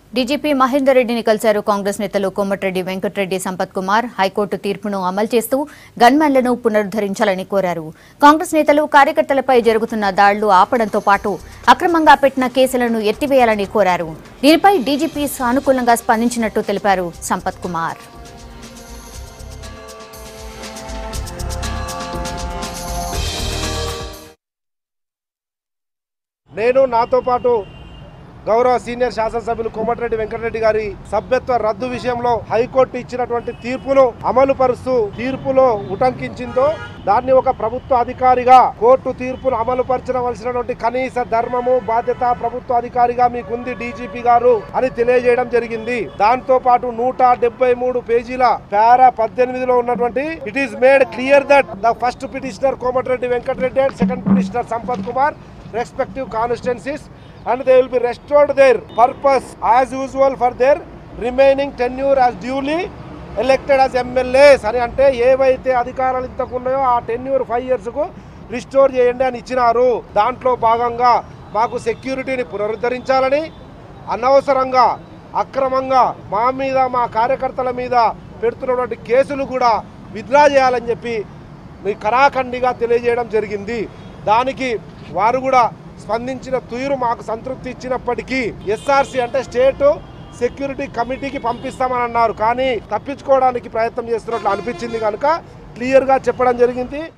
DGP Mahender రెడ్డిని కలిశారు Congress నేతలు కోమటిరెడ్డి వెంకటరెడ్డి సంపత్ కుమార్ హైకోర్టు తీర్పును అమలు చేస్తూ గన్మెన్లను పునరుద్దరించాలని కోరారు కాంగ్రెస్ నేతలు కార్యకర్తలపై జరుగుతున్న దాడులు ఆపడంతో పాటు అక్రమంగా పెట్టిన కేసులను ఎత్తివేయాలని కోరారు దీనిపై డీజీపీ సానుకూలంగా స్పందించినట్టు తెలిపారు సంపత్ కుమార్ నేను నాతో పాటు గౌరవ సీనియర్ శాసనసభ్యులు కోమటిరెడ్డి వెంకటరెడ్డి గారి సభ్యత్వ రద్దు విషయంలో హైకోర్టు ఇచ్చినటువంటి తీర్పును అమలు పరుస్తూ తీర్పులో ఉటంకించిందో దాన్ని ఒక ప్రభుత్వ అధికారిగా కోర్టు తీర్పును అమలు పరచవలసినటువంటి కనీస ధర్మము బాధ్యత ప్రభుత్వ అధికారిగా మీకుంది డీజీపీ గారు అని తెలియజేయడం జరిగింది దాంతో పాటు నూట డెబ్బై మూడు పేజీల పారా పద్దెనిమిదిలో ఉన్నటువంటి it is made clear that the first petitioner Komatireddy Venkat Reddy and second petitioner Sampath Kumar respective constituencies and they will be restored their purpose as usual for their remaining tenure as duly elected as MLAs అని అంటే ఏవైతే అధికారాలు ఇంతకు ఉన్నాయో ఆ tenure five ఇయర్స్కు restore చేయండి అని ఇచ్చినారు దాంట్లో భాగంగా మాకు సెక్యూరిటీని పునరుద్ధరించాలని అనవసరంగా అక్రమంగా మా మీద మా కార్యకర్తల మీద పెడుతున్నటువంటి కేసులు కూడా విత్డ్రా చేయాలని చెప్పి మీ కరాఖండిగా తెలియజేయడం జరిగింది దానికి వారు కూడా స్పందించిన తీరు మాకు సంతృప్తి ఇచ్చినప్పటికీ ఎస్ఆర్సి అంటే స్టేట్ సెక్యూరిటీ కమిటీకి పంపిస్తామని అన్నారు కానీ తప్పించుకోవడానికి ప్రయత్నం చేస్తున్నట్లు అనిపించింది కనుక క్లియర్గా చెప్పడం జరిగింది